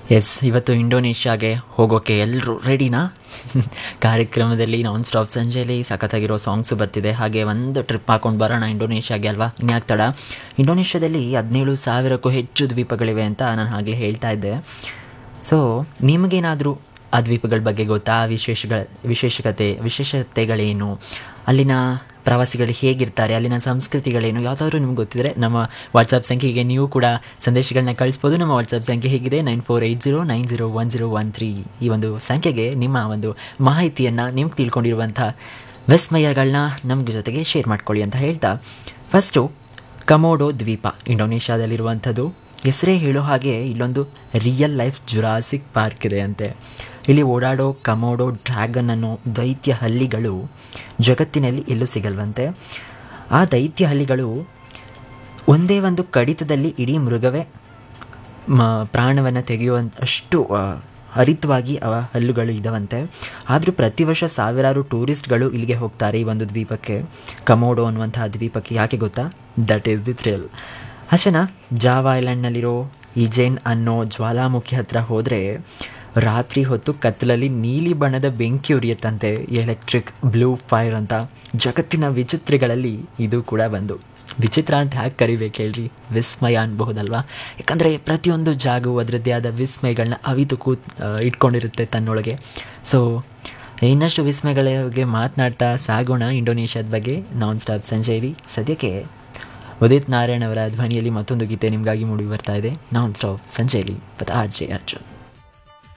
S ಇವತ್ತು ಇಂಡೋನೇಷ್ಯಾಗೆ ಹೋಗೋಕ್ಕೆ ಎಲ್ಲರೂ ರೆಡಿನಾ ಕಾರ್ಯಕ್ರಮದಲ್ಲಿ ನಾನ್ ಸ್ಟಾಪ್ ಸಂಜೆಯಲ್ಲಿ ಸಖತ್ತಾಗಿರೋ ಸಾಂಗ್ಸು ಬರ್ತಿದೆ ಹಾಗೆ ಒಂದು ಟ್ರಿಪ್ ಹಾಕೊಂಡು ಬರೋಣ ಇಂಡೋನೇಷ್ಯಾಗೆ ಅಲ್ವಾ ಇನ್ಯಾಕೆ ತಡ ಇಂಡೋನೇಷ್ಯಾದಲ್ಲಿ ಹದಿನೇಳು ಸಾವಿರಕ್ಕೂ ಹೆಚ್ಚು ದ್ವೀಪಗಳಿವೆ ಅಂತ ನಾನು ಆಗಲೇ ಹೇಳ್ತಾ ಇದ್ದೆ ಸೊ ನಿಮಗೇನಾದರೂ ಆ ದ್ವೀಪಗಳ ಬಗ್ಗೆ ಗೊತ್ತಾ ಆ ವಿಶೇಷಗಳ ವಿಶೇಷಕತೆ ವಿಶೇಷತೆಗಳೇನು ಅಲ್ಲಿನ ಪ್ರವಾಸಿಗಳು ಹೇಗಿರ್ತಾರೆ ಅಲ್ಲಿನ ಸಂಸ್ಕೃತಿಗಳೇನು ಯಾವುದಾದ್ರೂ ನಿಮ್ಗೆ ಗೊತ್ತಿದ್ರೆ ನಮ್ಮ ವಾಟ್ಸಪ್ ಸಂಖ್ಯೆಗೆ ನೀವು ಕೂಡ ಸಂದೇಶಗಳನ್ನ ಕಳಿಸ್ಬೋದು ನಮ್ಮ ವಾಟ್ಸಪ್ ಸಂಖ್ಯೆ ಹೇಗಿದೆ nine four eight zero nine zero one zero one three ಈ ಒಂದು ಸಂಖ್ಯೆಗೆ ನಿಮ್ಮ ಒಂದು ಮಾಹಿತಿಯನ್ನು ನಿಮ್ಗೆ ತಿಳ್ಕೊಂಡಿರುವಂಥ ವಿಸ್ಮಯಗಳನ್ನ ನಮ್ಗೆ ಜೊತೆಗೆ ಶೇರ್ ಮಾಡ್ಕೊಳ್ಳಿ ಅಂತ ಹೇಳ್ತಾ ಫಸ್ಟು ಕಮೋಡೋ ದ್ವೀಪ ಇಂಡೋನೇಷ್ಯಾದಲ್ಲಿರುವಂಥದ್ದು ಹೆಸರೇ ಹೇಳೋ ಹಾಗೆ ಇಲ್ಲೊಂದು ರಿಯಲ್ ಲೈಫ್ ಜುರಾಸಿಕ್ ಪಾರ್ಕ್ ಇದೆ ಅಂತೆ ಇಲ್ಲಿ ಓಡಾಡೋ ಕಮೋಡೋ ಡ್ರ್ಯಾಗನ್ ಅನ್ನೋ ದೈತ್ಯ ಹಲ್ಲಿಗಳು ಜಗತ್ತಿನಲ್ಲಿ ಎಲ್ಲೂ ಸಿಗಲ್ವಂತೆ ಆ ದೈತ್ಯ ಹಲ್ಲಿಗಳು ಒಂದೇ ಒಂದು ಕಡಿತದಲ್ಲಿ ಇಡೀ ಮೃಗವೇ ಮ ಪ್ರಾಣವನ್ನು ತೆಗೆಯುವಂಥ ಅಷ್ಟು ಆ, ಹರಿತವಾಗಿ ಅವ ಹಲ್ಲುಗಳು ಇದಾವಂತೆ ಆದರೂ ಪ್ರತಿ ವರ್ಷ ಸಾವಿರಾರು ಟೂರಿಸ್ಟ್ಗಳು ಇಲ್ಲಿಗೆ ಹೋಗ್ತಾರೆ ಈ ಒಂದು ದ್ವೀಪಕ್ಕೆ ಕಮೋಡೋ ಅನ್ನುವಂತಹ ದ್ವೀಪಕ್ಕೆ ಯಾಕೆ ಗೊತ್ತಾ ದಟ್ ಈಸ್ ದಿ ಥ್ರಿಲ್ ಅಷ್ಟೇನಾ ಜಾವಾ ಐಲ್ಯಾಂಡ್ನಲ್ಲಿರೋ ಇಜೇನ್ ಅನ್ನೋ ಜ್ವಾಲಾಮುಖಿ ಹತ್ರ ಹೋದರೆ ರಾತ್ರಿ ಹೊತ್ತು ಕತ್ತಲಲ್ಲಿ ನೀಲಿ ಬಣ್ಣದ ಬೆಂಕಿ ಉರಿಯುತ್ತಂತೆ ಎಲೆಕ್ಟ್ರಿಕ್ ಬ್ಲೂ ಫೈರ್ ಅಂತ ಜಗತ್ತಿನ ವಿಚಿತ್ರಗಳಲ್ಲಿ ಇದು ಕೂಡ ಬಂದು ವಿಚಿತ್ರ ಅಂತ ಹ್ಯಾಕೆ ಕರಿಬೇಕು ಹೇಳ್ರಿ ವಿಸ್ಮಯ ಅನ್ಬಹುದಲ್ವಾ ಯಾಕಂದರೆ ಪ್ರತಿಯೊಂದು ಜಾಗವು ಅದರದ್ದೇ ಆದ ವಿಸ್ಮಯಗಳನ್ನ ಅವಿತು ಕೂತ್ ಆ, ಇಟ್ಕೊಂಡಿರುತ್ತೆ ತನ್ನೊಳಗೆ ಸೊ ಇನ್ನಷ್ಟು ವಿಸ್ಮಯಗಳ ಬಗ್ಗೆ ಮಾತನಾಡ್ತಾ ಸಾಗೋಣ ಇಂಡೋನೇಷ್ಯಾದ ಬಗ್ಗೆ ನಾನ್ ಸ್ಟಾಪ್ ಸಂಜೆಯಲ್ಲಿ ಸದ್ಯಕ್ಕೆ ಉದಿತ್ ನಾರಾಯಣ್ ಅವರ ಧ್ವನಿಯಲ್ಲಿ ಮತ್ತೊಂದು ಗೀತೆ ನಿಮಗಾಗಿ ಮೂಡಿ ಬರ್ತಾ ಇದೆ ನಾನ್ ಸ್ಟಾಪ್ ಸಂಜೆಯಲ್ಲಿ ಬಟ್ ಆರ್ ಜೆ ಅರ್ಜುನ್